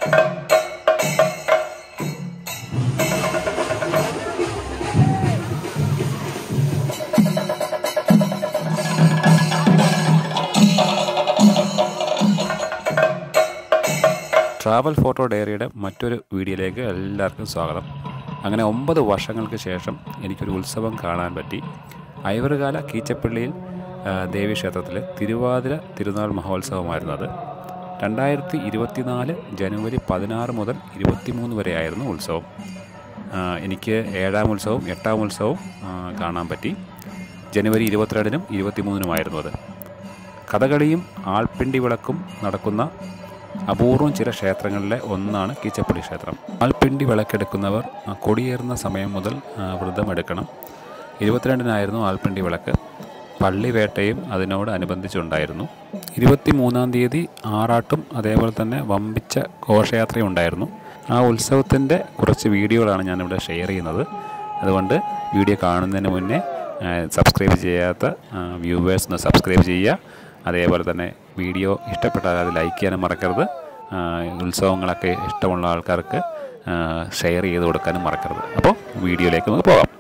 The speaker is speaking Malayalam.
ട്രാവൽ ഫോട്ടോ ഡയറിയുടെ മറ്റൊരു വീഡിയോയിലേക്ക് എല്ലാവർക്കും സ്വാഗതം അങ്ങനെ ഒമ്പത് വർഷങ്ങൾക്ക് ശേഷം എനിക്കൊരു ഉത്സവം കാണാൻ പറ്റി ഐവറുകാല കീച്ചപ്പള്ളിയിൽ ആ, ദേവീക്ഷേത്രത്തിൽ തിരുവാതിര തിരുനാൾ മഹോത്സവമായിരുന്നു അത് രണ്ടായിരത്തി ഇരുപത്തിനാല് ജനുവരി പതിനാറ് മുതൽ ഇരുപത്തിമൂന്ന് വരെയായിരുന്നു ഉത്സവം ആ, എനിക്ക് ഏഴാം ഉത്സവവും എട്ടാം ഉത്സവവും ആ, കാണാൻ പറ്റി ജനുവരി ഇരുപത്തിരണ്ടിനും ഇരുപത്തിമൂന്നിനുമായിരുന്നു അത് കഥകളിയും ആൾപ്പിണ്ടി വിളക്കും നടക്കുന്ന അപൂർവം ചില ക്ഷേത്രങ്ങളിലെ ഒന്നാണ് കീച്ചപ്പള്ളി ക്ഷേത്രം ആൾപ്പിണ്ടി വിളക്കെടുക്കുന്നവർ ആ, കൊടിയേറുന്ന സമയം മുതൽ ആ, വ്രതമെടുക്കണം ഇരുപത്തിരണ്ടിനായിരുന്നു ആൾപ്പിണ്ടി വിളക്ക് പള്ളിവേട്ടയും അതിനോട് അനുബന്ധിച്ചുണ്ടായിരുന്നു ഇരുപത്തി മൂന്നാം തീയതി ആറാട്ടും അതേപോലെ തന്നെ വമ്പിച്ച ഘോഷയാത്രയും ഉണ്ടായിരുന്നു ആ ഉത്സവത്തിൻ്റെ കുറച്ച് വീഡിയോകളാണ് ഞാനിവിടെ ഷെയർ ചെയ്യുന്നത് അതുകൊണ്ട് വീഡിയോ കാണുന്നതിന് മുന്നേ ആ, സബ്സ്ക്രൈബ് ചെയ്യാത്ത വ്യൂവേഴ്സ് ഒന്ന് സബ്സ്ക്രൈബ് ചെയ്യുക അതേപോലെ തന്നെ വീഡിയോ ഇഷ്ടപ്പെട്ടാൽ അത് ലൈക്ക് ചെയ്യാനും മറക്കരുത് ആ, ഉത്സവങ്ങളൊക്കെ ഇഷ്ടമുള്ള ആൾക്കാർക്ക് ഷെയർ ചെയ്ത് കൊടുക്കാനും മറക്കരുത് അപ്പോൾ വീഡിയോയിലേക്ക് നമുക്ക് പോകാം